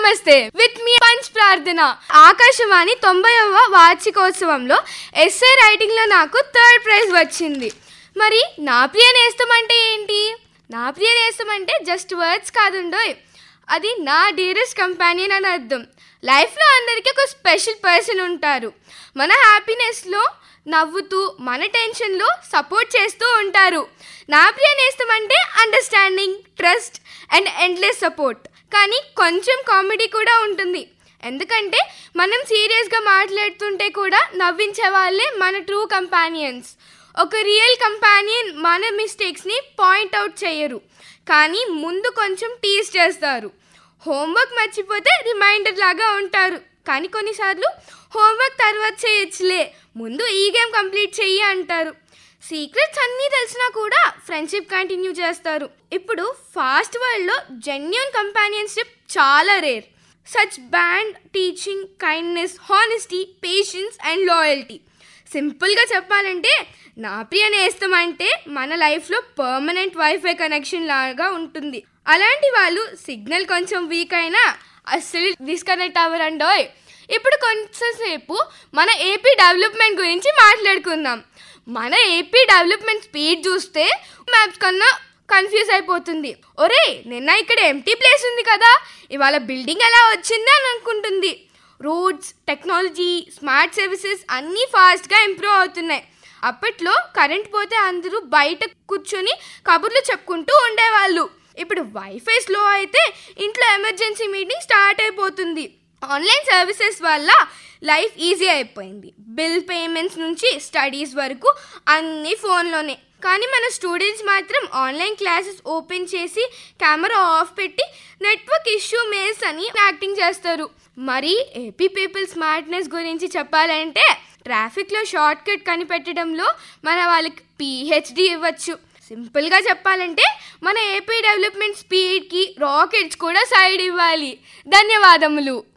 నమస్తే with me punch ప్రార్థన ఆకాశవాణి తొంభైవ వార్షికోత్సవంలో ఎస్ఏ రైటింగ్ లో నాకు థర్డ్ ప్రైజ్ వచ్చింది మరి నా ప్రియ నేస్తం అంటే ఏంటి నా ప్రియ నేస్తం అంటే జస్ట్ వర్డ్స్ కాదుండోయ్ అది నా డీరెస్ట్ కంపానియన్ అని అర్థం లైఫ్లో అందరికీ ఒక స్పెషల్ పర్సన్ ఉంటారు మన హ్యాపీనెస్లో నవ్వుతూ మన టెన్షన్లో సపోర్ట్ చేస్తూ ఉంటారు నా ప్రియ నేస్తం అంటే understanding trust and endless support కానీ కొంచెం కామెడీ కూడా ఉంటుంది ఎందుకంటే మనం సీరియస్గా మాట్లాడుతుంటే కూడా నవ్వించే వాళ్ళే మన ట్రూ కంపానియన్స్ ఒక రియల్ కంపానియన్ మన మిస్టేక్స్ని పాయింట్ అవుట్ చేయరు కానీ ముందు కొంచెం టీస్ చేస్తారు హోంవర్క్ మర్చిపోతే రిమైండర్ లాగా ఉంటారు కానీ కొన్నిసార్లు హోంవర్క్ తర్వాత చేయొచ్చులే ముందు ఈ గేమ్ కంప్లీట్ చెయ్యి అంటారు సీక్రెట్స్ అన్నీ తెలిసినా కూడా ఫ్రెండ్షిప్ కంటిన్యూ చేస్తారు ఇప్పుడు ఫాస్ట్ వరల్డ్లో జెన్యున్ కంపానియన్షిప్ చాలా rare such bond teaching kindness honesty patience and loyalty సింపుల్గా చెప్పాలంటే నా ప్రియ నేస్తం అంటే మన లైఫ్లో పర్మనెంట్ వైఫై కనెక్షన్ లాగా ఉంటుంది అలాంటి వాళ్ళు సిగ్నల్ కొంచెం వీక్ అయినా అస్సలు డిస్కనెక్ట్ అవ్వరండోయ్ ఇప్పుడు కొంచెంసేపు మన ఏపీ డెవలప్మెంట్ గురించి మాట్లాడుకుందాం మన ఏపీ డెవలప్మెంట్ స్పీడ్ చూస్తే మ్యాప్స్ కన్నా కన్ఫ్యూజ్ అయిపోతుంది ఒరే నిన్న ఇక్కడ ఎంటీ ప్లేస్ ఉంది కదా ఇవాళ బిల్డింగ్ ఎలా వచ్చింది అని అనుకుంటుంది రోడ్స్ టెక్నాలజీ స్మార్ట్ సర్వీసెస్ అన్నీ ఫాస్ట్గా ఇంప్రూవ్ అవుతున్నాయి అప్పట్లో కరెంట్ పోతే అందరూ బయట కూర్చొని కబుర్లు చెప్పుకుంటూ ఉండేవాళ్ళు ఇప్పుడు వైఫై స్లో అయితే ఇంట్లో ఎమర్జెన్సీ మీటింగ్ స్టార్ట్ అయిపోతుంది ఆన్లైన్ సర్వీసెస్ వల్ల లైఫ్ ఈజీ అయిపోయింది బిల్ పేమెంట్స్ నుంచి స్టడీస్ వరకు అన్నీ ఫోన్లోనే కానీ మన స్టూడెంట్స్ మాత్రం ఆన్లైన్ క్లాసెస్ ఓపెన్ చేసి కెమెరా ఆఫ్ పెట్టి నెట్వర్క్ ఇష్యూ మెయిల్స్ అని యాక్టింగ్ చేస్తారు మరి ఏపీ పీపుల్ స్మార్ట్నెస్ గురించి చెప్పాలంటే ట్రాఫిక్లో షార్ట్ కట్ కనిపెట్టడంలో మన వాళ్ళకి పిహెచ్డి ఇవ్వచ్చు సింపుల్గా చెప్పాలంటే మన ఏపీ డెవలప్మెంట్ స్పీడ్కి రాకెట్స్ కూడా సైడ్ ఇవ్వాలి ధన్యవాదములు